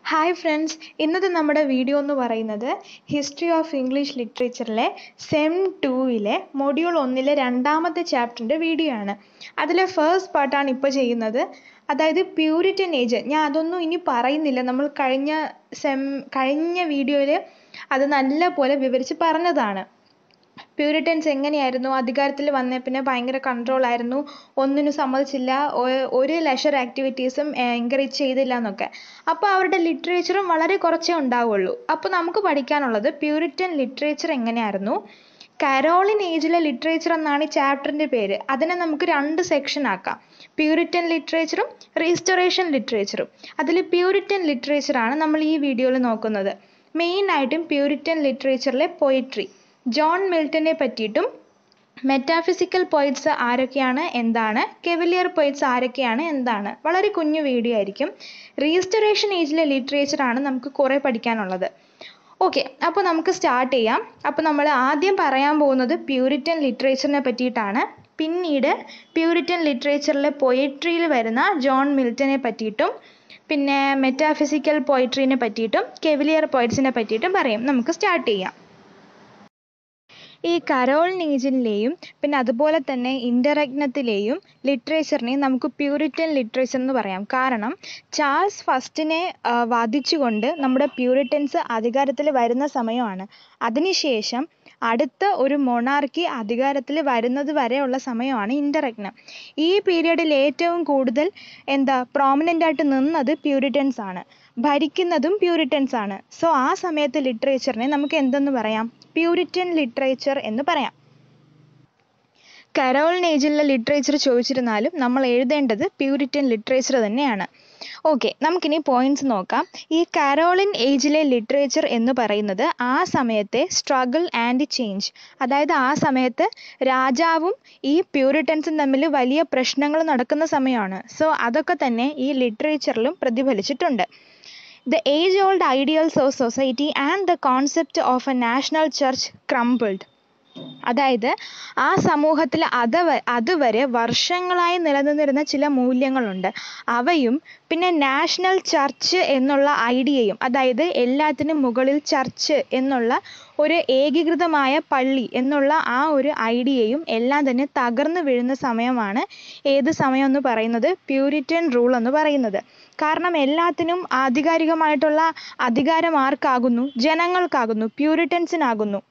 Hi friends ഇന്നത്തെ നമ്മുടെ video എന്ന് പറയുന്നത് ഹിസ്റ്ററി ഓഫ് ഇംഗ്ലീഷ് ലിറ്ററേച്ചറിലെ സെം ടൂവിലെ മൊഡ്യൂൾ ഒന്നിലെ രണ്ടാമത്തെ ചാപ്റ്ററിൻ്റെ വീഡിയോ ആണ് അതിലെ ഫസ്റ്റ് പാർട്ടാണ് ഇപ്പോൾ ചെയ്യുന്നത് അതായത് പ്യൂരിറ്റൻ ഏജ് ഞാൻ അതൊന്നും ഇനി പറയുന്നില്ല നമ്മൾ കഴിഞ്ഞ സെം കഴിഞ്ഞ വീഡിയോയിൽ അത് നല്ല പോലെ വിവരിച്ച് പറഞ്ഞതാണ് പ്യൂരിറ്റൻസ് എങ്ങനെയായിരുന്നു അധികാരത്തിൽ വന്ന പിന്നെ ഭയങ്കര കൺട്രോൾ ആയിരുന്നു ഒന്നിനും സമ്മതിച്ചില്ല ഒ- ഒരു ലെഷർ ആക്ടിവിറ്റീസും എൻകറേജ് ചെയ്തില്ല എന്നൊക്കെ അപ്പോൾ അവരുടെ ലിറ്ററേച്ചറും വളരെ കുറച്ചേ ഉണ്ടാവുള്ളൂ അപ്പോൾ നമുക്ക് പഠിക്കാനുള്ളത് പ്യൂരിറ്റൻ ലിറ്ററേച്ചർ എങ്ങനെയായിരുന്നു കരോളിൻ ഏജിലെ ലിറ്ററേച്ചർ എന്നാണ് ഈ ചാപ്റ്ററിൻ്റെ പേര് അതിനെ നമുക്ക് രണ്ട് സെക്ഷൻ ആക്കാം പ്യൂരിറ്റൻ ലിറ്ററേച്ചറും റീസ്റ്റോറേഷൻ ലിറ്ററേച്ചറും അതിൽ പ്യൂരിറ്റൻ ലിറ്ററേച്ചറാണ് നമ്മൾ ഈ വീഡിയോയിൽ നോക്കുന്നത് മെയിനായിട്ടും പ്യൂരിറ്റൻ ലിറ്ററേച്ചറിലെ പോയിട്രി ജോൺ മിൽട്ടനെ പറ്റിയിട്ടും മെറ്റാഫിസിക്കൽ പോയിറ്റ്സ് ആരൊക്കെയാണ് എന്താണ് കെവലിയർ പോയിറ്റ്സ് ആരൊക്കെയാണ് എന്താണ് വളരെ കുഞ്ഞു വീഡിയോ ആയിരിക്കും റീസ്റ്റോറേഷൻ ഏജിലെ ലിറ്ററേച്ചർ ആണ് നമുക്ക് കുറേ പഠിക്കാനുള്ളത് ഓക്കെ അപ്പോൾ നമുക്ക് സ്റ്റാർട്ട് ചെയ്യാം അപ്പോൾ നമ്മൾ ആദ്യം പറയാൻ പോകുന്നത് പ്യൂരിറ്റൻ ലിറ്ററേച്ചറിനെ പറ്റിയിട്ടാണ് പിന്നീട് പ്യൂരിറ്റൻ ലിറ്ററേച്ചറിലെ പൊയട്രിയിൽ വരുന്ന ജോൺ മിൽട്ടനെ പറ്റിയിട്ടും പിന്നെ മെറ്റാഫിസിക്കൽ പോയിട്രീനെ പറ്റിയിട്ടും കെവിലിയർ പോയിറ്റ്സിനെ പറ്റിയിട്ടും പറയും നമുക്ക് സ്റ്റാർട്ട് ചെയ്യാം ഈ കരോൾ നീജിനിലെയും പിന്നെ അതുപോലെ തന്നെ ഇന്റർരഗ്നത്തിലെയും ലിറ്ററേച്ചറിനെ നമുക്ക് പ്യൂരിറ്റൻ ലിറ്ററേച്ചർ എന്ന് പറയാം കാരണം ചാൾസ് ഫസ്റ്റിനെ ആ, വധിച്ചുകൊണ്ട് നമ്മുടെ പ്യൂരിറ്റൻസ് അധികാരത്തിൽ വരുന്ന സമയമാണ് അതിനുശേഷം അടുത്ത ഒരു മൊണാർക്കി അധികാരത്തിൽ വരുന്നത് വരെയുള്ള സമയമാണ് ഇന്റർരഗ്നം ഈ പീരീഡിൽ ഏറ്റവും കൂടുതൽ എന്താ പ്രോമിനൻ്റ് ആയിട്ട് നിന്നത് പ്യൂരിറ്റൻസ് ആണ് ഭരിക്കുന്നതും പ്യൂരിറ്റൻസ് ആണ് സോ ആ സമയത്ത് ലിറ്ററേച്ചറിനെ നമുക്ക് എന്തെന്ന് പറയാം പ്യൂരിറ്റൻ ലിറ്ററേച്ചർ എന്ന് പറയാം കരോൾ ഏജിലെ ലിറ്ററേച്ചർ ചോദിച്ചിരുന്നാലും നമ്മൾ എഴുതേണ്ടത് പ്യൂരിറ്റൻ ലിറ്ററേച്ചർ തന്നെയാണ് ഓക്കെ നമുക്കിനി പോയിന്റ്സ് നോക്കാം ഈ കരോളിൻ ഏജിലെ ലിറ്ററേച്ചർ എന്ന് പറയുന്നത് ആ സമയത്തെ സ്ട്രഗിൾ ആൻഡ് ചേഞ്ച് അതായത് ആ സമയത്ത് രാജാവും ഈ പ്യൂരിറ്റൻസും തമ്മിൽ വലിയ പ്രശ്നങ്ങൾ നടക്കുന്ന സമയമാണ് സോ അതൊക്കെ തന്നെ ഈ ലിറ്ററേച്ചറിലും പ്രതിഫലിച്ചിട്ടുണ്ട് The age old ideals of society and the concept of a national church crumbled. അതായത് ആ സമൂഹത്തിൽ അതവ അതുവരെ വർഷങ്ങളായി നിലനിന്നിരുന്ന ചില മൂല്യങ്ങളുണ്ട് അവയും പിന്നെ നാഷണൽ ചർച്ച് എന്നുള്ള ഐഡിയയും അതായത് എല്ലാത്തിനും മുകളിൽ ചർച്ച് എന്നുള്ള ഒരു ഏകീകൃതമായ പള്ളി എന്നുള്ള ആ ഒരു ഐഡിയയും എല്ലാം തന്നെ തകർന്നു വീഴുന്ന സമയമാണ് ഏത് സമയം എന്ന് പറയുന്നത് പ്യൂരിറ്റൻ റൂൾ എന്ന് പറയുന്നത് കാരണം എല്ലാത്തിനും ആധികാരികമായിട്ടുള്ള അധികാരം ആർക്കാകുന്നു ജനങ്ങൾക്കാകുന്നു പ്യൂരിറ്റൻസിനാകുന്നു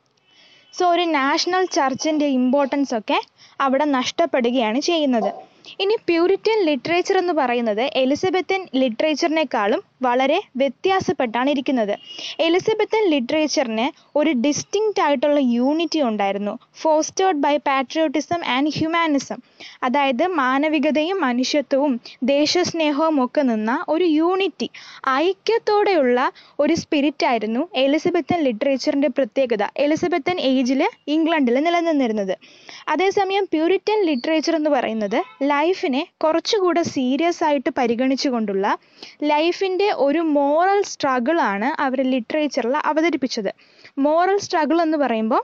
സോ ഒരു നാഷണൽ ചർച്ചിൻ്റെ ഇമ്പോർട്ടൻസ് ഒക്കെ അവിടെ നഷ്ടപ്പെടുകയാണ് ചെയ്യുന്നത് ഇനി പ്യൂരിറ്റൻ ലിറ്ററേച്ചർ എന്ന് പറയുന്നത് എലിസബത്തൻ ലിറ്ററേച്ചറിനേക്കാളും വളരെ വ്യത്യാസപ്പെട്ടാണ് ഇരിക്കുന്നത് എലിസബത്തൻ ലിറ്ററേച്ചറിന് ഒരു ഡിസ്റ്റിങ്ക്റ്റ് ആയിട്ടുള്ള യൂണിറ്റി ഉണ്ടായിരുന്നു fostered by patriotism and humanism അതായത് മാനവികതയും മനുഷ്യത്വവും ദേശസ്നേഹവും ഒക്കെ നിന്ന ഒരു യൂണിറ്റി ഐക്യത്തോടെയുള്ള ഒരു സ്പിരിറ്റ് ആയിരുന്നു എലിസബത്തൻ ലിറ്ററേച്ചറിന്റെ പ്രത്യേകത എലിസബത്തൻ ഏജിൽ ഇംഗ്ലണ്ടിൽ നിലനിന്നിരുന്നത് അതേസമയം പ്യൂരിറ്റൻ ലിറ്ററേച്ചർ എന്ന് പറയുന്നത് ലൈഫിനെ കുറച്ചുകൂടെ സീരിയസ് ആയിട്ട് പരിഗണിച്ചുകൊണ്ടുള്ള ലൈഫിൻ്റെ ഒരു മോറൽ സ്ട്രഗിൾ ആണ് അവർ ലിറ്ററേച്ചറിൽ അവതരിപ്പിച്ചത് മോറൽ സ്ട്രഗിൾ എന്ന് പറയുമ്പോൾ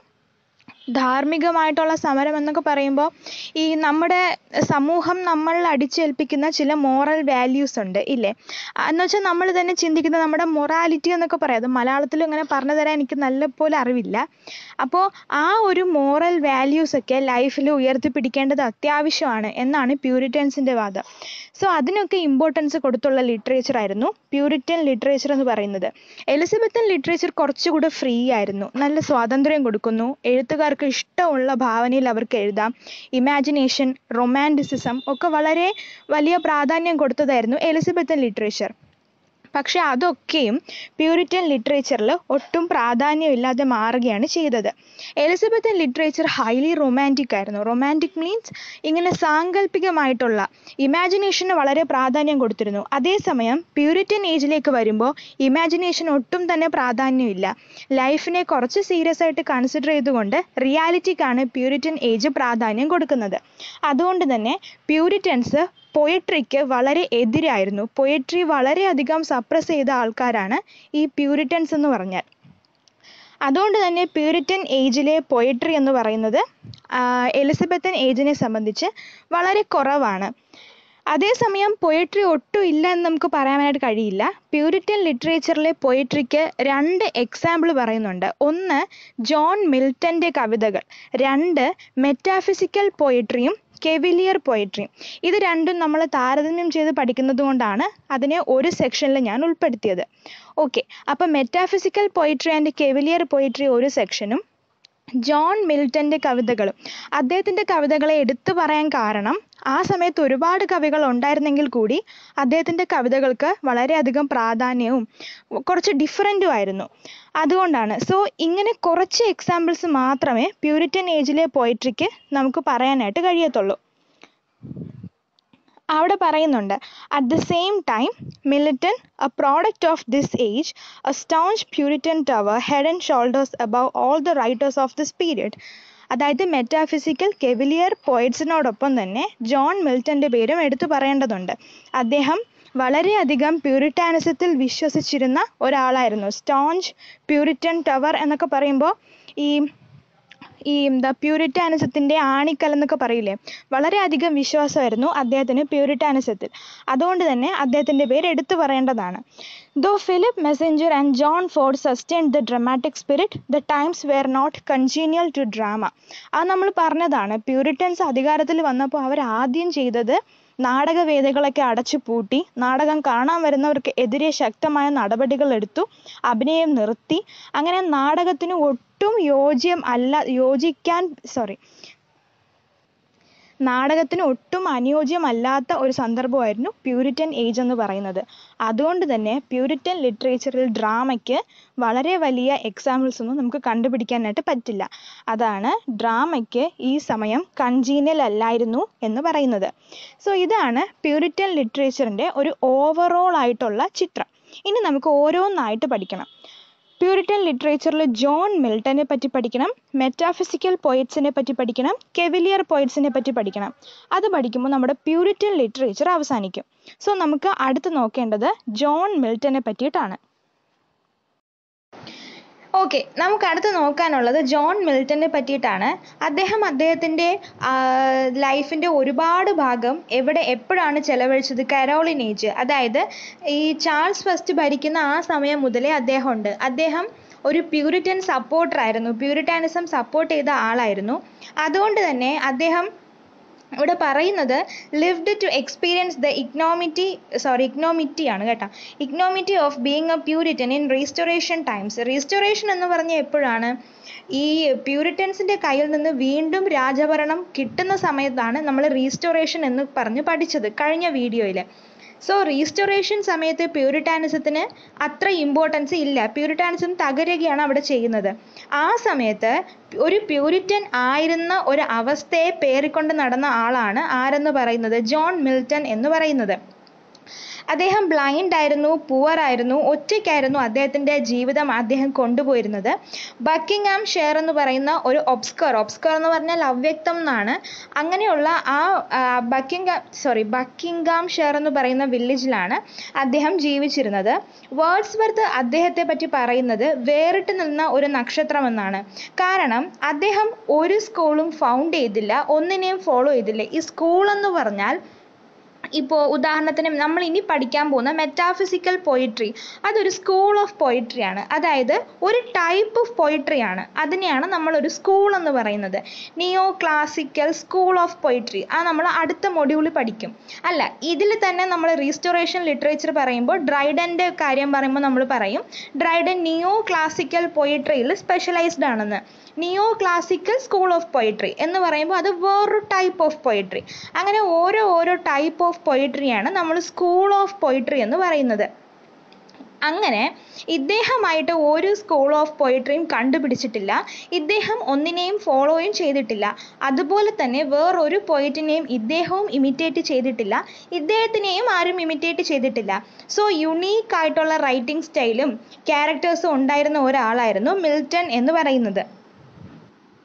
ധാർമ്മികമായിട്ടുള്ള സമരം എന്നൊക്കെ പറയുമ്പോൾ ഈ നമ്മുടെ സമൂഹം നമ്മളിൽ അടിച്ചേൽപ്പിക്കുന്ന ചില മോറൽ വാല്യൂസ് ഉണ്ട് ഇല്ലേ എന്ന് വെച്ചാൽ നമ്മൾ തന്നെ ചിന്തിക്കുന്ന നമ്മുടെ മൊറാലിറ്റി എന്നൊക്കെ പറയാം അത് മലയാളത്തിലും ഇങ്ങനെ പറഞ്ഞു തരാൻ എനിക്ക് നല്ലപോലെ അറിവില്ല അപ്പോൾ ആ ഒരു മോറൽ വാല്യൂസ് ഒക്കെ ലൈഫിൽ ഉയർത്തിപ്പിടിക്കേണ്ടത് അത്യാവശ്യമാണ് എന്നാണ് പ്യൂരിറ്റൻസിൻ്റെ വാദം സോ അതിനൊക്കെ ഇമ്പോർട്ടൻസ് കൊടുത്തുള്ള ലിറ്ററേച്ചർ ആയിരുന്നു പ്യൂരിറ്റൻ ലിറ്ററേച്ചർ എന്ന് പറയുന്നത് എലിസബത്തൻ ലിറ്ററേച്ചർ കുറച്ചുകൂടെ ഫ്രീ ആയിരുന്നു നല്ല സ്വാതന്ത്ര്യം കൊടുക്കുന്നു എഴുത്തുകാർക്ക് ഇഷ്ടമുള്ള ഭാവനയിൽ അവർക്ക് എഴുതാം ഇമാജിനേഷൻ റൊമാൻറ്റിസിസം ഒക്കെ വളരെ വലിയ പ്രാധാന്യം കൊടുത്തതായിരുന്നു എലിസബത്തൻ ലിറ്ററേച്ചർ പക്ഷെ അതൊക്കെയും പ്യൂരിറ്റൻ ലിറ്ററേച്ചറിൽ ഒട്ടും പ്രാധാന്യമില്ലാതെ മാറുകയാണ് ചെയ്തത് എലിസബത്തൻ ലിറ്ററേച്ചർ ഹൈലി റൊമാൻറ്റിക് ആയിരുന്നു റൊമാൻറ്റിക് മീൻസ് ഇങ്ങനെ സാങ്കല്പികമായിട്ടുള്ള ഇമാജിനേഷന് വളരെ പ്രാധാന്യം കൊടുത്തിരുന്നു അതേസമയം പ്യൂരിറ്റൻ ഏജിലേക്ക് വരുമ്പോൾ ഇമാജിനേഷൻ ഒട്ടും തന്നെ പ്രാധാന്യമില്ല ലൈഫിനെ കുറച്ച് സീരിയസ് ആയിട്ട് കൺസിഡർ ചെയ്തുകൊണ്ട് റിയാലിറ്റിക്കാണ് പ്യൂരിറ്റൻ ഏജ് പ്രാധാന്യം കൊടുക്കുന്നത് അതുകൊണ്ട് തന്നെ പ്യൂരിറ്റൻസ് പൊയട്രിക്ക് വളരെ എതിരായിരുന്നു പൊയട്രി വളരെയധികം സപ്രസ് ചെയ്ത ആൾക്കാരാണ് ഈ പ്യൂരിറ്റൻസ് എന്ന് പറഞ്ഞാൽ അതുകൊണ്ട് തന്നെ പ്യൂരിറ്റൻ ഏജിലെ പൊയട്രി എന്ന് പറയുന്നത് ആ, എലിസബത്തൻ ഏജിനെ സംബന്ധിച്ച് വളരെ കുറവാണ് അതേസമയം പൊയട്രി ഒട്ടും ഇല്ല എന്ന് നമുക്ക് പറയാനായിട്ട് കഴിയില്ല പ്യൂരിറ്റൻ ലിറ്ററേച്ചറിലെ പൊയട്രിക്ക് രണ്ട് എക്സാമ്പിൾ പറയുന്നുണ്ട് ഒന്ന് ജോൺ മിൽട്ടൻ്റെ കവിതകൾ രണ്ട് മെറ്റാഫിസിക്കൽ പൊയട്രിയും കെവിലിയർ പൊയട്രിയും ഇത് രണ്ടും നമ്മൾ താരതമ്യം ചെയ്ത് പഠിക്കുന്നത് കൊണ്ടാണ് അതിനെ ഒരു സെക്ഷനിൽ ഞാൻ ഉൾപ്പെടുത്തിയത് ഓക്കെ അപ്പം metaphysical poetry and cavalier poetry ഒരു സെക്ഷനും ജോൺ മിൽട്ടൻ്റെ കവിതകളും അദ്ദേഹത്തിൻ്റെ കവിതകളെ എടുത്തു പറയാൻ കാരണം ആ സമയത്ത് ഒരുപാട് കവികൾ ഉണ്ടായിരുന്നെങ്കിൽ കൂടി അദ്ദേഹത്തിൻ്റെ കവിതകൾക്ക് വളരെയധികം പ്രാധാന്യവും കുറച്ച് ഡിഫറൻറ്റും ആയിരുന്നു അതുകൊണ്ടാണ് സോ ഇങ്ങനെ കുറച്ച് എക്സാമ്പിൾസ് മാത്രമേ പ്യൂരിറ്റൻ ഏജിലെ പോയിട്രിക്ക് നമുക്ക് പറയാനായിട്ട് കഴിയത്തുള്ളൂ അവിടെ പറയുന്നുണ്ട് at the same time Milton a product of this age a staunch Puritan tower head and shoulders above all the writers of this period അതായത് മെറ്റാഫിസിക്കൽ കെവിലിയർ പോയിറ്റ്സിനോടൊപ്പം തന്നെ ജോൺ മിൽട്ടൻ്റെ പേരും എടുത്തു പറയേണ്ടതുണ്ട് അദ്ദേഹം വളരെയധികം പ്യൂരിറ്റാനിസത്തിൽ വിശ്വസിച്ചിരുന്ന ഒരാളായിരുന്നു സ്റ്റോഞ്ച് പ്യൂരിറ്റൻ ടവർ എന്നൊക്കെ പറയുമ്പോൾ ഈ ഈ എന്താ പ്യൂരിറ്റാനിസത്തിൻ്റെ ആണിക്കൽ എന്നൊക്കെ പറയില്ലേ വളരെയധികം വിശ്വാസമായിരുന്നു അദ്ദേഹത്തിന് പ്യൂരിറ്റാനിസത്തിൽ അതുകൊണ്ട് തന്നെ അദ്ദേഹത്തിൻ്റെ പേര് എടുത്തു പറയേണ്ടതാണ് though Philip Massinger and John Ford sustain the dramatic spirit the times were not congenial to drama അത് നമ്മൾ പറഞ്ഞതാണ് പ്യൂരിറ്റൻസ് അധികാരത്തിൽ വന്നപ്പോൾ അവർ ആദ്യം ചെയ്തത് നാടകവേദികളൊക്കെ അടച്ചു പൂട്ടി നാടകം കാണാൻ വരുന്നവർക്ക് എതിരെ ശക്തമായ നടപടികൾ എടുത്തു അഭിനയം നിർത്തി അങ്ങനെ നാടകത്തിന് ഒട്ടും യോജ്യം അല്ല യോജിക്കാൻ സോറി നാടകത്തിന് ഒട്ടും അനുയോജ്യമല്ലാത്ത ഒരു സന്ദർഭമായിരുന്നു പ്യൂരിറ്റൻ ഏജ് എന്ന് പറയുന്നത് അതുകൊണ്ട് തന്നെ പ്യൂരിറ്റൻ ലിറ്ററേച്ചറിൽ ഡ്രാമയ്ക്ക് വളരെ വലിയ എക്സാമ്പിൾസ് ഒന്നും നമുക്ക് കണ്ടുപിടിക്കാനായിട്ട് പറ്റില്ല അതാണ് ഡ്രാമയ്ക്ക് ഈ സമയം കൺജീനിയൽ അല്ലായിരുന്നു എന്ന് പറയുന്നത് സോ ഇതാണ് പ്യൂരിറ്റൻ ലിറ്ററേച്ചറിൻ്റെ ഒരു ഓവറോൾ ആയിട്ടുള്ള ചിത്രം ഇനി നമുക്ക് ഓരോന്നായിട്ട് പഠിക്കണം പ്യൂരിറ്റൻ ലിറ്ററേച്ചറിൽ ജോൺ മിൽട്ടനെ പറ്റി പഠിക്കണം മെറ്റാഫിസിക്കൽ പോയറ്റ്സിനെ പറ്റി പഠിക്കണം കെവിലിയർ പോയറ്റ്സിനെ പറ്റി പഠിക്കണം അത് പഠിക്കുമ്പോൾ നമ്മുടെ പ്യൂരിറ്റൻ ലിറ്ററേച്ചർ അവസാനിക്കും സോ നമുക്ക് അടുത്ത് നോക്കേണ്ടത് ജോൺ മിൽട്ടനെ പറ്റിയിട്ടാണ് ഓക്കെ നമുക്ക് അടുത്ത് നോക്കാനുള്ളത് ജോൺ മിൽട്ടനെ പറ്റിയിട്ടാണ് അദ്ദേഹം അദ്ദേഹത്തിൻ്റെ ലൈഫിൻ്റെ ഒരുപാട് ഭാഗം എവിടെ എപ്പോഴാണ് ചെലവഴിച്ചത് കരോളിൻ ഏജ് അതായത് ഈ ചാൾസ് ഫസ്റ്റ് ഭരിക്കുന്ന ആ സമയം മുതലേ അദ്ദേഹം ഉണ്ട് അദ്ദേഹം ഒരു പ്യൂരിറ്റൻ സപ്പോർട്ടർ ആയിരുന്നു പ്യൂരിറ്റാനിസം സപ്പോർട്ട് ചെയ്ത ആളായിരുന്നു അതുകൊണ്ട് തന്നെ അദ്ദേഹം ഇവിടെ പറയുന്നത് lived to experience the ignominy sorry ignominy ആണ് കേട്ടോ ignominy of being a Puritan in Restoration times Restoration എന്ന് പറഞ്ഞ എപ്പോഴാണ് ഈ പ്യൂരിറ്റൻസിൻ്റെ കയ്യിൽ നിന്ന് വീണ്ടും രാജഭരണം കിട്ടുന്ന സമയത്താണ് നമ്മൾ റീസ്റ്റോറേഷൻ എന്ന് പറഞ്ഞ് പഠിച്ചത് കഴിഞ്ഞ വീഡിയോയിൽ സോ റീസ്റ്റോറേഷൻ സമയത്ത് പ്യൂരിറ്റാനിസത്തിന് അത്ര ഇമ്പോർട്ടൻസ് ഇല്ല പ്യൂരിറ്റാനിസം തകരുകയാണ് അവിടെ ചെയ്യുന്നത് ആ സമയത്ത് ഒരു പ്യൂരിറ്റൻ ആയിരുന്ന ഒരു അവസ്ഥയെ പേറിക്കൊണ്ട് നടന്ന ആളാണ് ആരെന്ന് പറയുന്നത് ജോൺ മിൽട്ടൺ എന്ന് പറയുന്നത് അദ്ദേഹം ബ്ലൈൻഡ് ആയിരുന്നു പുവർ ആയിരുന്നു ഒറ്റയ്ക്കായിരുന്നു അദ്ദേഹത്തിൻ്റെ ജീവിതം അദ്ദേഹം കൊണ്ടുപോയിരുന്നത് ബക്കിംഗ്ഹാം ഷെയർ എന്ന് പറയുന്ന ഒരു ഒബ്സ്കർ ഒബ്സ്കർ എന്ന് പറഞ്ഞാൽ അവ്യക്തം എന്നാണ് അങ്ങനെയുള്ള ആ ബക്കിംഗ്ഹാം സോറി ബക്കിംഗ്ഹാം ഷെയർ എന്ന് പറയുന്ന വില്ലേജിലാണ് അദ്ദേഹം ജീവിച്ചിരുന്നത് വേർഡ്സ്വർത്ത് അദ്ദേഹത്തെ പറ്റി പറയുന്നത് വേറിട്ട് നിന്ന ഒരു നക്ഷത്രം എന്നാണ് കാരണം അദ്ദേഹം ഒരു സ്കൂളും ഫൗണ്ട് ചെയ്തില്ല ഒന്നിനെയും ഫോളോ ചെയ്തില്ല ഈ സ്കൂൾ എന്ന് പറഞ്ഞാൽ ഇപ്പോൾ ഉദാഹരണത്തിന് നമ്മൾ ഇനി പഠിക്കാൻ പോകുന്ന മെറ്റാഫിസിക്കൽ പൊയിട്രി അതൊരു സ്കൂൾ ഓഫ് പൊയിട്രി ആണ് അതായത് ഒരു ടൈപ്പ് ഓഫ് പൊയിട്രി ആണ് അതിനെയാണ് നമ്മൾ ഒരു സ്കൂൾ എന്ന് പറയുന്നത് neo classical school of poetry അത് നമ്മൾ അടുത്ത മൊഡ്യൂളിൽ പഠിക്കും അല്ല ഇതിൽ തന്നെ നമ്മൾ റീസ്റ്റോറേഷൻ ലിറ്ററേച്ചർ പറയുമ്പോൾ ഡ്രൈഡൻ്റെ കാര്യം പറയുമ്പോൾ നമ്മൾ പറയും ഡ്രൈഡൻ നിയോ ക്ലാസിക്കൽ പൊയിട്രിയിൽ സ്പെഷ്യലൈസ്ഡ് ആണെന്ന് neo classical school of poetry എന്ന് പറയുമ്പോൾ അത് വേറൊരു ടൈപ്പ് ഓഫ് പൊയിട്രി അങ്ങനെ ഓരോ ഓരോ ടൈപ്പ് ഓഫ് പൊയിട്രിയാണ് നമ്മൾ സ്കൂൾ ഓഫ് പൊയിട്രി എന്ന് പറയുന്നത് അങ്ങനെ ഇദ്ദേഹമായിട്ട് ഒരു സ്കൂൾ ഓഫ് പൊയിട്രിയും കണ്ടുപിടിച്ചിട്ടില്ല ഇദ്ദേഹം ഒന്നിനെയും ഫോളോയും ചെയ്തിട്ടില്ല അതുപോലെ തന്നെ വേറൊരു പൊയിറ്റിനെയും ഇദ്ദേഹവും ഇമിറ്റേറ്റ് ചെയ്തിട്ടില്ല ഇദ്ദേഹത്തിനെയും ആരും ഇമിറ്റേറ്റ് ചെയ്തിട്ടില്ല സോ യുണീക്ക് ആയിട്ടുള്ള റൈറ്റിംഗ് സ്റ്റൈലും ക്യാരക്ടേഴ്സും ഉണ്ടായിരുന്ന ഒരാളായിരുന്നു മിൽട്ടൺ എന്ന് പറയുന്നത്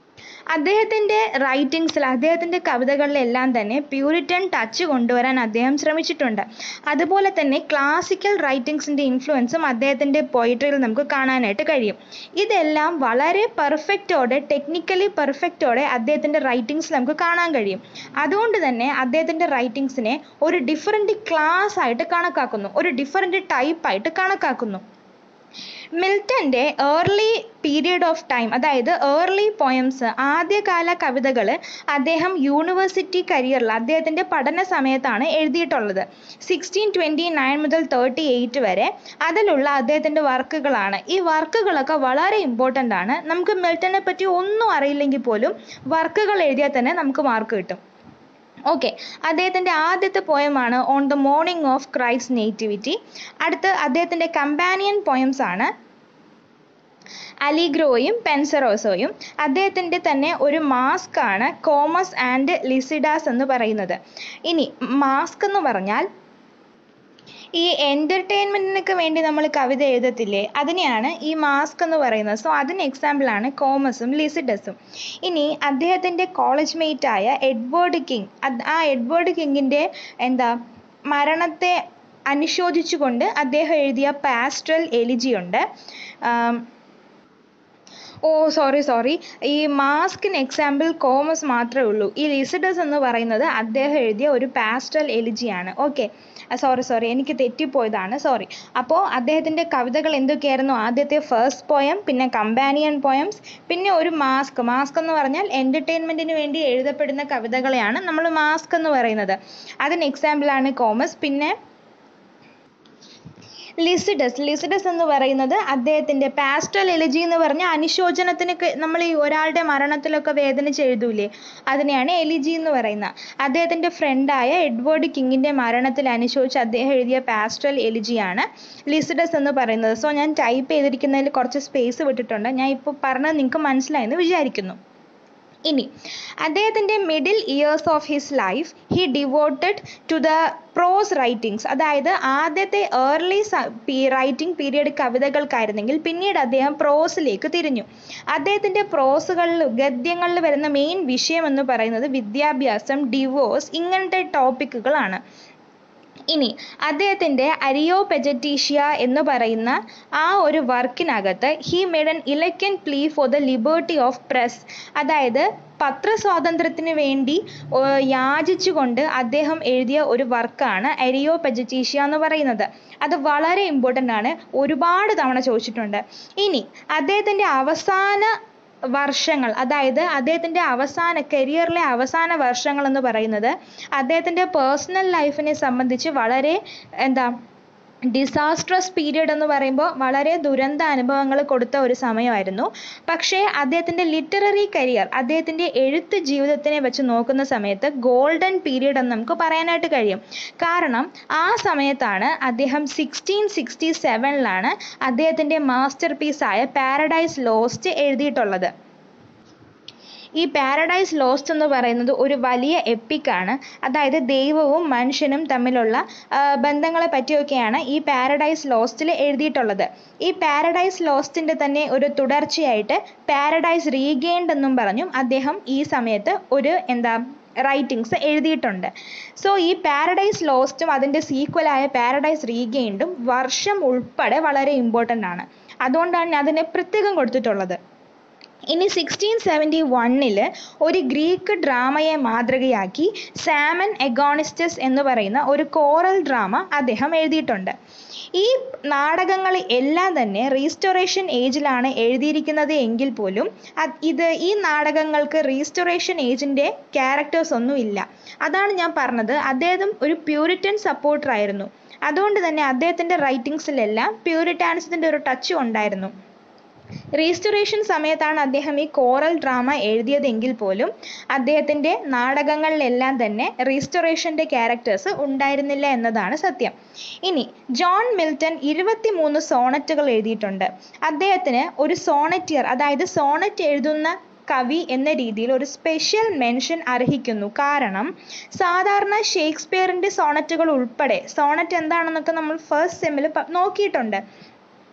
അദ്ദേഹത്തിൻ്റെ റൈറ്റിങ്സിൽ അദ്ദേഹത്തിൻ്റെ കവിതകളിലെല്ലാം തന്നെ പ്യൂരിറ്റൻ ടച്ച് കൊണ്ടുവരാൻ അദ്ദേഹം ശ്രമിച്ചിട്ടുണ്ട് അതുപോലെ തന്നെ ക്ലാസിക്കൽ റൈറ്റിങ്സിൻ്റെ ഇൻഫ്ലുവൻസും അദ്ദേഹത്തിൻ്റെ പോയിട്രിയിൽ നമുക്ക് കാണാനായിട്ട് കഴിയും ഇതെല്ലാം വളരെ പെർഫെക്റ്റോടെ ടെക്നിക്കലി പെർഫെക്റ്റോടെ അദ്ദേഹത്തിൻ്റെ റൈറ്റിങ്സ് നമുക്ക് കാണാൻ കഴിയും അതുകൊണ്ട് തന്നെ അദ്ദേഹത്തിൻ്റെ റൈറ്റിങ്സിനെ ഒരു ഡിഫറെൻ്റ് ക്ലാസ് ആയിട്ട് കണക്കാക്കുന്നു ഒരു ഡിഫറെൻ്റ് ടൈപ്പ് ആയിട്ട് കണക്കാക്കുന്നു മിൽട്ടൻ്റെ ഏർലി പീരിയഡ് ഓഫ് ടൈം അതായത് ഏർലി പോയംസ് ആദ്യകാല കവിതകൾ അദ്ദേഹം യൂണിവേഴ്സിറ്റി കരിയറിൽ അദ്ദേഹത്തിൻ്റെ പഠന സമയത്താണ് എഴുതിയിട്ടുള്ളത് സിക്സ്റ്റീൻ ട്വൻറ്റി നയൻ മുതൽ തേർട്ടി എയ്റ്റ് വരെ അതിലുള്ള അദ്ദേഹത്തിൻ്റെ വർക്കുകളാണ് ഈ വർക്കുകളൊക്കെ വളരെ ഇമ്പോർട്ടൻ്റ് ആണ് നമുക്ക് മിൽട്ടനെ പറ്റി ഒന്നും അറിയില്ലെങ്കിൽ പോലും വർക്കുകൾ എഴുതിയാൽ തന്നെ നമുക്ക് മാർക്ക് കിട്ടും ഓക്കെ അദ്ദേഹത്തിൻ്റെ ആദ്യത്തെ പോയമാണ് on the morning of Christ nativity അടുത്ത് അദ്ദേഹത്തിൻ്റെ കമ്പാനിയൻ പോയംസ് ആണ് അലിഗ്രോയും പെൻസറോസോയും അദ്ദേഹത്തിൻ്റെ തന്നെ ഒരു മാസ്ക് ആണ് കോമസ് ആൻഡ് ലിസിഡാസ് എന്ന് പറയുന്നത് ഇനി മാസ്ക് എന്ന് പറഞ്ഞാൽ ഈ എൻ്റർടൈൻമെൻറ്റിനൊക്കെ വേണ്ടി നമ്മൾ കവിത എഴുതത്തില്ലേ അതിനെയാണ് ഈ മാസ്ക് എന്ന് പറയുന്നത് സോ അതിന് എക്സാമ്പിളാണ് കോമസും ലിസിഡസും ഇനി അദ്ദേഹത്തിൻ്റെ കോളേജ് മേറ്റായ എഡ്വേർഡ് കിങ് അത് ആ എഡ്വേർഡ് കിങ്ങിൻ്റെ എന്താ മരണത്തെ അനുശോചിച്ചുകൊണ്ട് അദ്ദേഹം എഴുതിയ പാസ്ട്രൽ എലിജി ഉണ്ട് ആം, ഓ സോറി സോറി ഈ മാസ്കിന് എക്സാമ്പിൾ കോമസ് മാത്രമേ ഉള്ളൂ ഈ ലിസിഡസ് എന്ന് പറയുന്നത് അദ്ദേഹം എഴുതിയ ഒരു പാസ്റ്റൽ എലിജിയാണ് ഓക്കെ സോറി സോറി എനിക്ക് തെറ്റിപ്പോയതാണ് സോറി അപ്പോൾ അദ്ദേഹത്തിൻ്റെ കവിതകൾ എന്തൊക്കെയായിരുന്നു ആദ്യത്തെ ഫസ്റ്റ് പോയം പിന്നെ കമ്പാനിയൻ പോയംസ് പിന്നെ ഒരു മാസ്ക് മാസ്ക് എന്ന് പറഞ്ഞാൽ എൻ്റർടൈൻമെൻറ്റിന് വേണ്ടി എഴുതപ്പെടുന്ന കവിതകളെയാണ് നമ്മൾ മാസ്ക് എന്ന് പറയുന്നത് അതിന് എക്സാമ്പിളാണ് കോമസ് പിന്നെ ലിസിഡസ് ലിസിഡസ് എന്ന് പറയുന്നത് അദ്ദേഹത്തിൻ്റെ പാസ്റ്റൽ എലിജി എന്ന് പറഞ്ഞ അനുശോചനത്തിനൊക്കെ നമ്മൾ ഈ ഒരാളുടെ മരണത്തിലൊക്കെ വേദനിച്ച് എഴുതൂലേ അതിനെയാണ് എലിജി എന്ന് പറയുന്നത് അദ്ദേഹത്തിൻ്റെ ഫ്രണ്ടായ എഡ്വേർഡ് കിങ്ങിൻ്റെ മരണത്തിൽ അനുശോചിച്ച് അദ്ദേഹം എഴുതിയ പാസ്റ്റൽ എലിജിയാണ് ലിസിഡസ് എന്ന് പറയുന്നത് സോ ഞാൻ ടൈപ്പ് ചെയ്തിരിക്കുന്നതിൽ കുറച്ച് സ്പേസ് വിട്ടിട്ടുണ്ട് ഞാൻ ഇപ്പോൾ പറഞ്ഞത് നിങ്ങൾക്ക് മനസ്സിലായെന്ന് വിചാരിക്കുന്നു ഇനി അദ്ദേഹത്തിൻ്റെ middle years of his life he devoted to the prose writings അതായത് ആദ്യത്തെ ഏർലി റൈറ്റിംഗ് പീരിയഡ് കവിതകൾക്കായിരുന്നെങ്കിൽ പിന്നീട് അദ്ദേഹം പ്രോസിലേക്ക് തിരിഞ്ഞു അദ്ദേഹത്തിൻ്റെ പ്രോസുകളിൽ ഗദ്യങ്ങളിൽ വരുന്ന മെയിൻ വിഷയം എന്ന് പറയുന്നത് വിദ്യാഭ്യാസം ഡിവോഴ്സ് ഇങ്ങനത്തെ ടോപ്പിക്കുകളാണ് ഇനി അദ്ദേഹത്തിൻ്റെ അരിയോപെജറ്റീഷ്യ എന്ന് പറയുന്ന ആ ഒരു വർക്കിനകത്ത് he made an eloquent plea for the liberty of press അതായത് പത്രസ്വാതന്ത്ര്യത്തിന് വേണ്ടി ഏർ യാചിച്ചുകൊണ്ട് അദ്ദേഹം എഴുതിയ ഒരു വർക്കാണ് അരിയോപെജറ്റീഷ്യ എന്ന് പറയുന്നത് അത് വളരെ ഇമ്പോർട്ടൻ്റ് ആണ് ഒരുപാട് തവണ ചോദിച്ചിട്ടുണ്ട് ഇനി അദ്ദേഹത്തിൻ്റെ അവസാന വർഷങ്ങൾ അതായത് അദ്ദേഹത്തിൻ്റെ അവസാന കരിയറിലെ അവസാന വർഷങ്ങൾ എന്ന് പറയുന്നത് അദ്ദേഹത്തിൻ്റെ പേഴ്സണൽ ലൈഫിനെ സംബന്ധിച്ച് വളരെ എന്താ ഡിസാസ്ട്രസ് പീരിയഡ് എന്ന് പറയുമ്പോൾ വളരെ ദുരന്ത അനുഭവങ്ങൾ കൊടുത്ത ഒരു സമയമായിരുന്നു പക്ഷേ അദ്ദേഹത്തിൻ്റെ ലിറ്റററി കരിയർ അദ്ദേഹത്തിൻ്റെ എഴുത്ത് ജീവിതത്തിനെ വെച്ച് നോക്കുന്ന സമയത്ത് ഗോൾഡൻ പീരിയഡ് എന്ന് നമുക്ക് പറയാനായിട്ട് കഴിയും കാരണം ആ സമയത്താണ് അദ്ദേഹം സിക്സ്റ്റീൻ സിക്സ്റ്റി സെവനിലാണ് അദ്ദേഹത്തിൻ്റെ മാസ്റ്റർ പീസായ പാരഡൈസ് ലോസ്റ്റ് എഴുതിയിട്ടുള്ളത് ഈ പാരഡൈസ് ലോസ്റ്റ് എന്ന് പറയുന്നത് ഒരു വലിയ എപ്പിക്കാണ് അതായത് ദൈവവും മനുഷ്യനും തമ്മിലുള്ള ആ, ബന്ധങ്ങളെ പറ്റിയൊക്കെയാണ് ഈ പാരഡൈസ് ലോസ്റ്റിൽ എഴുതിയിട്ടുള്ളത് ഈ പാരഡൈസ് ലോസ്റ്റിൻ്റെ തന്നെ ഒരു തുടർച്ചയായിട്ട് പാരഡൈസ് റീഗെയിൻഡ് എന്നും പറഞ്ഞും അദ്ദേഹം ഈ സമയത്ത് ഒരു എന്താ റൈറ്റിങ്സ് എഴുതിയിട്ടുണ്ട് സോ ഈ പാരഡൈസ് ലോസ്റ്റും അതിൻ്റെ സീക്വലായ പാരഡൈസ് റീഗെയിൻഡും വർഷം ഉൾപ്പെടെ വളരെ ഇമ്പോർട്ടൻ്റ് ആണ് അതുകൊണ്ടാണ് ഞാൻ അതിനെ പ്രത്യേകം കൊടുത്തിട്ടുള്ളത് ഇനി സിക്സ്റ്റീൻ സെവൻറ്റി വണ്ണിൽ ഒരു ഗ്രീക്ക് ഡ്രാമയെ മാതൃകയാക്കി സാമൻ എഗോണിസ്റ്റസ് എന്ന് പറയുന്ന ഒരു കോറൽ ഡ്രാമ അദ്ദേഹം എഴുതിയിട്ടുണ്ട് ഈ നാടകങ്ങൾ എല്ലാം തന്നെ റീസ്റ്റോറേഷൻ ഏജിലാണ് എഴുതിയിരിക്കുന്നത് എങ്കിൽ പോലും അത് ഇത് ഈ നാടകങ്ങൾക്ക് റീസ്റ്റോറേഷൻ ഏജിൻ്റെ ക്യാരക്ടേഴ്സ് ഒന്നും ഇല്ല അതാണ് ഞാൻ പറഞ്ഞത് അദ്ദേഹം ഒരു പ്യൂരിറ്റൻ സപ്പോർട്ടർ ആയിരുന്നു അതുകൊണ്ട് തന്നെ അദ്ദേഹത്തിൻ്റെ റൈറ്റിങ്സിലെല്ലാം പ്യൂരിറ്റാനിസത്തിൻ്റെ ഒരു ടച്ച് ഉണ്ടായിരുന്നു റീസ്റ്റോറേഷൻ സമയത്താണ് അദ്ദേഹം ഈ കോറൽ ഡ്രാമ എഴുതിയതെങ്കിൽ പോലും അദ്ദേഹത്തിൻ്റെ നാടകങ്ങളിലെല്ലാം തന്നെ റീസ്റ്റോറേഷൻ്റെ ക്യാരക്ടേഴ്സ് ഉണ്ടായിരുന്നില്ല എന്നതാണ് സത്യം ഇനി ജോൺ മിൽട്ടൺ ഇരുപത്തിമൂന്ന് സോണറ്റുകൾ എഴുതിയിട്ടുണ്ട് അദ്ദേഹത്തിന് ഒരു സോണറ്റിയർ അതായത് സോണറ്റ് എഴുതുന്ന കവി എന്ന രീതിയിൽ ഒരു സ്പെഷ്യൽ മെൻഷൻ അർഹിക്കുന്നു കാരണം സാധാരണ ഷേക്സ്പിയറിൻ്റെ സോണറ്റുകൾ ഉൾപ്പെടെ സോണറ്റ് എന്താണെന്നൊക്കെ നമ്മൾ ഫസ്റ്റ് സെമ്മിൽ നോക്കിയിട്ടുണ്ട്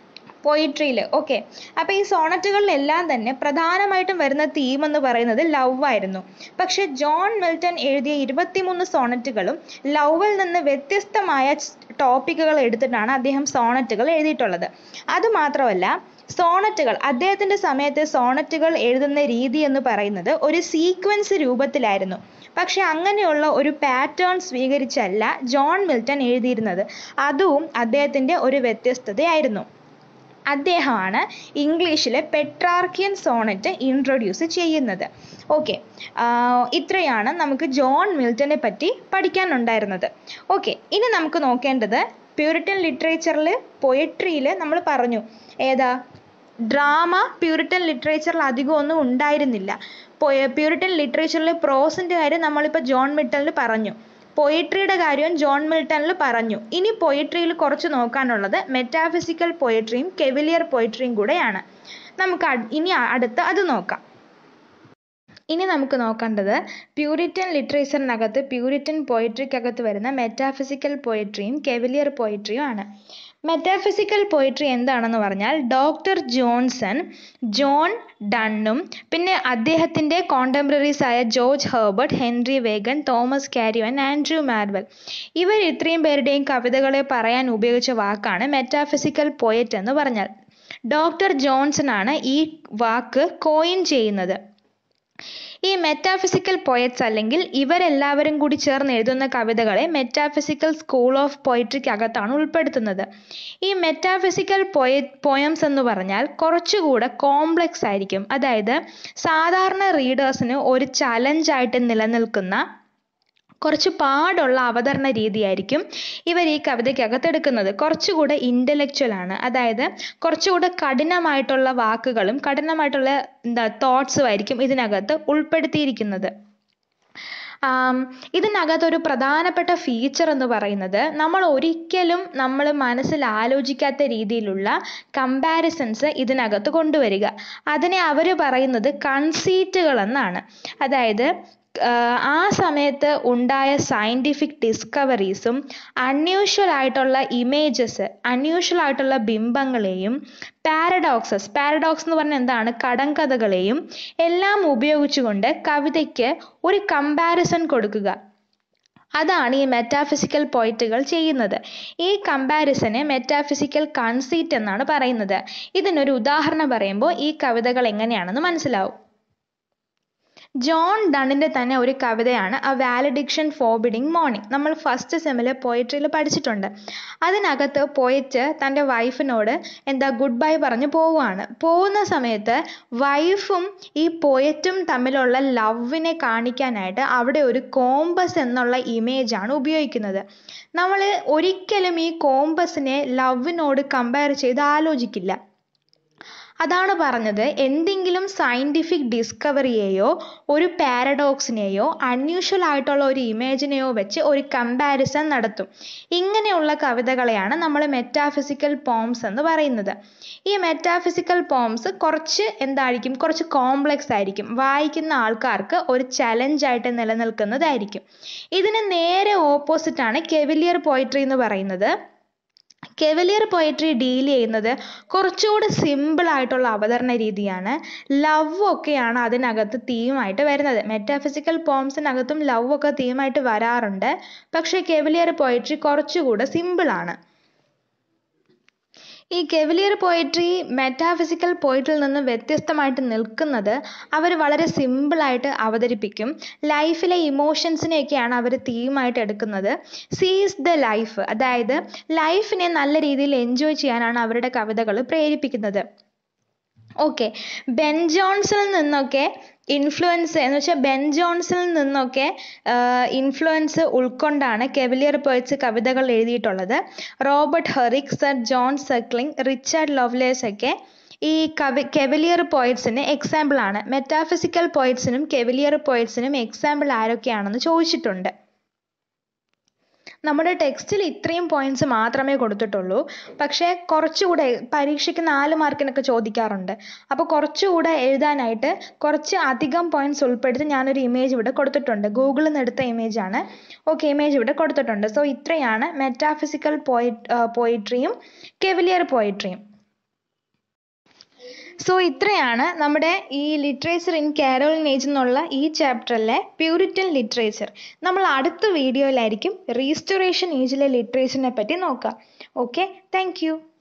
പോയിട്രിയിൽ ഓക്കെ അപ്പോൾ ഈ സോണറ്റുകളിലെല്ലാം തന്നെ പ്രധാനമായിട്ടും വരുന്ന തീം എന്ന് പറയുന്നത് ലവ് ആയിരുന്നു പക്ഷെ ജോൺ മിൽട്ടൺ എഴുതിയ ഇരുപത്തിമൂന്ന് സോണറ്റുകളും ലവിൽ നിന്ന് വ്യത്യസ്തമായ ടോപ്പിക്കുകൾ എടുത്തിട്ടാണ് അദ്ദേഹം സോണറ്റുകൾ എഴുതിയിട്ടുള്ളത് അതുമാത്രമല്ല സോണറ്റുകൾ അദ്ദേഹത്തിന്റെ സമയത്ത് സോണറ്റുകൾ എഴുതുന്ന രീതി എന്ന് പറയുന്നത് ഒരു സീക്വൻസ് രൂപത്തിലായിരുന്നു പക്ഷെ അങ്ങനെയുള്ള ഒരു പാറ്റേൺ സ്വീകരിച്ചല്ല ജോൺ മിൽട്ടൺ എഴുതിയിരുന്നത് അതും അദ്ദേഹത്തിന്റെ ഒരു വ്യത്യസ്തതയായിരുന്നു അദ്ദേഹമാണ് ഇംഗ്ലീഷിലെ പെട്രാർക്കിയൻ സോണറ്റ് ഇൻട്രൊഡ്യൂസ് ചെയ്യുന്നത് ഓക്കെ ഇത്രയാണ് നമുക്ക് ജോൺ മിൽട്ടനെ പറ്റി പഠിക്കാനുണ്ടായിരുന്നത് ഓക്കെ ഇനി നമുക്ക് നോക്കേണ്ടത് പ്യൂരിറ്റൻ ലിറ്ററേച്ചറിൽ പൊയട്രിയിൽ നമ്മൾ പറഞ്ഞു ഏതാ ഡ്രാമ പ്യൂരിറ്റൻ ലിറ്ററേച്ചറിൽ അധികം ഒന്നും ഉണ്ടായിരുന്നില്ല പ്യൂരിറ്റൻ ലിറ്ററേച്ചറിൽ പ്രോസിൻ്റെ കാര്യം നമ്മളിപ്പോൾ ജോൺ മിൽട്ടണിൽ പറഞ്ഞു പൊയട്രിയുടെ കാര്യവും ജോൺ മിൽട്ടണിൽ പറഞ്ഞു ഇനി പൊയട്രിയിൽ കുറച്ച് നോക്കാനുള്ളത് മെറ്റാഫിസിക്കൽ പൊയട്രിയും കെവിലിയർ പൊയട്രിയും കൂടെയാണ് നമുക്ക് ഇനി അടുത്ത് അത് നോക്കാം ഇനി നമുക്ക് നോക്കേണ്ടത് പ്യൂരിറ്റൻ ലിറ്ററേച്ചറിനകത്ത് പ്യൂരിറ്റൻ പൊയട്രിക്കകത്ത് വരുന്ന മെറ്റാഫിസിക്കൽ പൊയട്രിയും കെവിലിയർ പൊയട്രിയും ആണ് മെറ്റാഫിസിക്കൽ പോയിട്രി എന്താണെന്ന് പറഞ്ഞാൽ ഡോക്ടർ ജോൺസൺ ജോൺ ഡണ്ണും പിന്നെ അദ്ദേഹത്തിൻ്റെ കോണ്ടംപററീസ് ആയ George Herbert Henry Vaughan Thomas Carew Andrew Marvell ഇവർ ഇത്രയും പേരുടെയും കവിതകളെ പറയാൻ ഉപയോഗിച്ച വാക്കാണ് മെറ്റാഫിസിക്കൽ പോയറ്റ് എന്ന് പറഞ്ഞാൽ ഡോക്ടർ ജോൺസൺ ആണ് ഈ വാക്ക് കോയിൻ ചെയ്യുന്നത് ഈ മെറ്റാഫിസിക്കൽ പോയറ്റ്സ് അല്ലെങ്കിൽ ഇവരെല്ലാവരും കൂടി ചേർന്ന് എഴുതുന്ന കവിതകളെ മെറ്റാഫിസിക്കൽ സ്കൂൾ ഓഫ് പോയിട്രിക്ക് അകത്താണ് ഉൾപ്പെടുത്തുന്നത് ഈ മെറ്റാഫിസിക്കൽ പോയ പോയംസ് എന്ന് പറഞ്ഞാൽ കുറച്ചുകൂടെ കോംപ്ലക്സ് ആയിരിക്കും അതായത് സാധാരണ റീഡേഴ്സിന് ഒരു ചലഞ്ചായിട്ട് നിലനിൽക്കുന്ന കുറച്ച് പാടുള്ള അവതരണ രീതിയായിരിക്കും ഇവർ ഈ കവിതയ്ക്കകത്ത് എടുക്കുന്നത് കുറച്ചുകൂടെ ഇൻ്റലക്ച്വൽ ആണ് അതായത് കുറച്ചുകൂടെ കഠിനമായിട്ടുള്ള വാക്കുകളും കഠിനമായിട്ടുള്ള എന്താ തോട്ട്സും ആയിരിക്കും ഇതിനകത്ത് ഉൾപ്പെടുത്തിയിരിക്കുന്നത് ഇതിനകത്ത് ഒരു പ്രധാനപ്പെട്ട ഫീച്ചർ എന്ന് പറയുന്നത് നമ്മൾ ഒരിക്കലും നമ്മൾ മനസ്സിൽ ആലോചിക്കാത്ത രീതിയിലുള്ള കമ്പാരിസൺസ് ഇതിനകത്ത് കൊണ്ടുവരിക അതിനെ അവർ പറയുന്നത് കൺസീറ്റുകൾ എന്നാണ് അതായത് ആ സമയത്ത് ഉണ്ടായ സയൻറ്റിഫിക് ഡിസ്കവറീസും അൺയൂഷ്വൽ ആയിട്ടുള്ള ഇമേജസ് അൺയൂഷ്വൽ ആയിട്ടുള്ള ബിംബങ്ങളെയും പാരഡോക്സസ് പാരഡോക്സ് എന്ന് പറഞ്ഞാൽ എന്താണ് കടങ്കഥകളെയും എല്ലാം ഉപയോഗിച്ചുകൊണ്ട് കവിതയ്ക്ക് ഒരു കമ്പാരിസൺ കൊടുക്കുക അതാണ് ഈ മെറ്റാഫിസിക്കൽ പോയിറ്റുകൾ ചെയ്യുന്നത് ഈ കമ്പാരിസനെ മെറ്റാഫിസിക്കൽ കൺസീറ്റ് എന്നാണ് പറയുന്നത് ഇതിനൊരു ഉദാഹരണം പറയുമ്പോൾ ഈ കവിതകൾ എങ്ങനെയാണെന്ന് മനസ്സിലാവും ജോൺ ഡണ്ണിൻ്റെ തന്നെ ഒരു കവിതയാണ് എ വാലഡിക്ഷൻ ഫോർബിഡിങ് മോർണിംഗ് നമ്മൾ ഫസ്റ്റ് സെമ്മിൽ പോയട്രിയിൽ പഠിച്ചിട്ടുണ്ട് അതിനകത്ത് പോയറ്റ് തൻ്റെ വൈഫിനോട് എന്താ ഗുഡ് ബൈ പറഞ്ഞ് പോവുകയാണ് പോകുന്ന സമയത്ത് വൈഫും ഈ പോയറ്റും തമ്മിലുള്ള ലവിനെ കാണിക്കാനായിട്ട് അവിടെ ഒരു കോമ്പസ് എന്നുള്ള ഇമേജാണ് ഉപയോഗിക്കുന്നത് നമ്മൾ ഒരിക്കലും ഈ കോമ്പസിനെ ലവിനോട് കമ്പയർ ചെയ്ത് ആലോചിക്കില്ല അതാണ് പറഞ്ഞത് എന്തെങ്കിലും സയൻറ്റിഫിക് ഡിസ്കവറിയെയോ ഒരു പാരഡോക്സിനെയോ അൺയൂഷ്വൽ ആയിട്ടുള്ള ഒരു ഇമേജിനെയോ വെച്ച് ഒരു കമ്പാരിസൺ നടത്തും ഇങ്ങനെയുള്ള കവിതകളെയാണ് നമ്മൾ മെറ്റാഫിസിക്കൽ പോംസ് എന്ന് പറയുന്നത് ഈ മെറ്റാഫിസിക്കൽ പോംസ് കുറച്ച് എന്തായിരിക്കും കുറച്ച് കോംപ്ലക്സ് ആയിരിക്കും വായിക്കുന്ന ആൾക്കാർക്ക് ഒരു ചലഞ്ചായിട്ട് നിലനിൽക്കുന്നതായിരിക്കും ഇതിന് നേരെ ഓപ്പോസിറ്റാണ് കെവിലിയർ പോയിട്രി എന്ന് പറയുന്നത് കെവലിയർ പോയട്രി ഡീൽ ചെയ്യുന്നത് കുറച്ചുകൂടി സിമ്പിൾ ആയിട്ടുള്ള അവതരണ രീതിയാണ് ലവ് ഒക്കെയാണ് അതിനകത്ത് തീമായിട്ട് വരുന്നത് മെറ്റാഫിസിക്കൽ പോംസിനകത്തും ലവ് ഒക്കെ തീമായിട്ട് വരാറുണ്ട് പക്ഷേ കെവലിയർ പോയട്രി കുറച്ചുകൂടെ സിമ്പിൾ ആണ് ഈ കെവലിയർ പോയട്രി മെറ്റാഫിസിക്കൽ പോയിറ്റിൽ നിന്ന് വ്യത്യസ്തമായിട്ട് നിൽക്കുന്നത് അവർ വളരെ സിമ്പിളായിട്ട് അവതരിപ്പിക്കും ലൈഫിലെ ഇമോഷൻസിനെയൊക്കെയാണ് അവർ തീമായിട്ട് എടുക്കുന്നത് സീസ് ദ ലൈഫ് അതായത് ലൈഫിനെ നല്ല രീതിയിൽ എൻജോയ് ചെയ്യാനാണ് അവരുടെ കവിതകൾ പ്രേരിപ്പിക്കുന്നത് ഓക്കെ ബെൻ ജോൺസിൽ നിന്നൊക്കെ ഇൻഫ്ലുവൻസ് എന്ന് വെച്ചാൽ ബെൻ ജോൺസിൽ നിന്നൊക്കെ ഇൻഫ്ലുവൻസ് ഉൾക്കൊണ്ടാണ് കെവലിയർ പോയറ്റ്സ് കവിതകൾ എഴുതിയിട്ടുള്ളത് Robert Herrick Sir John Suckling Richard Lovelace ഒക്കെ ഈ കവി കെവലിയർ പോയറ്റ്സിന് എക്സാമ്പിൾ ആണ് മെറ്റാഫിസിക്കൽ പോയറ്റ്സിനും കെവലിയർ പോയറ്റ്സിനും എക്സാമ്പിൾ ആരൊക്കെയാണെന്ന് ചോദിച്ചിട്ടുണ്ട് നമ്മുടെ ടെക്സ്റ്റിൽ ഇത്രയും പോയിന്റ്സ് മാത്രമേ കൊടുത്തിട്ടുള്ളൂ പക്ഷേ കുറച്ചുകൂടെ പരീക്ഷയ്ക്ക് നാല് മാർക്കിനൊക്കെ ചോദിക്കാറുണ്ട് അപ്പോൾ കുറച്ചുകൂടെ എഴുതാനായിട്ട് കുറച്ച് അധികം പോയിന്റ്സ് ഉൾപ്പെടുത്തി ഞാനൊരു ഇമേജ് ഇവിടെ കൊടുത്തിട്ടുണ്ട് ഗൂഗിളിൽ നിന്ന് എടുത്ത ഇമേജ് ആണ് ഓക്കെ ഇമേജ് ഇവിടെ കൊടുത്തിട്ടുണ്ട് സോ ഇത്രയാണ് മെറ്റാഫിസിക്കൽ പോയി പോയിട്രിയും കെവിലിയർ പോയിട്രിയും സോ ഇത്രയാണ് നമ്മുടെ ഈ ലിറ്ററേച്ചർ ഇൻ കാരോളിൻ ഏജ് എന്നുള്ള ഈ ചാപ്റ്ററിലെ പ്യൂരിറ്റൻ ലിറ്ററേച്ചർ നമ്മൾ അടുത്ത വീഡിയോയിലായിരിക്കും റീസ്റ്റോറേഷൻ ഏജിലെ ലിറ്ററേച്ചറിനെ പറ്റി നോക്കാം ഓക്കെ താങ്ക്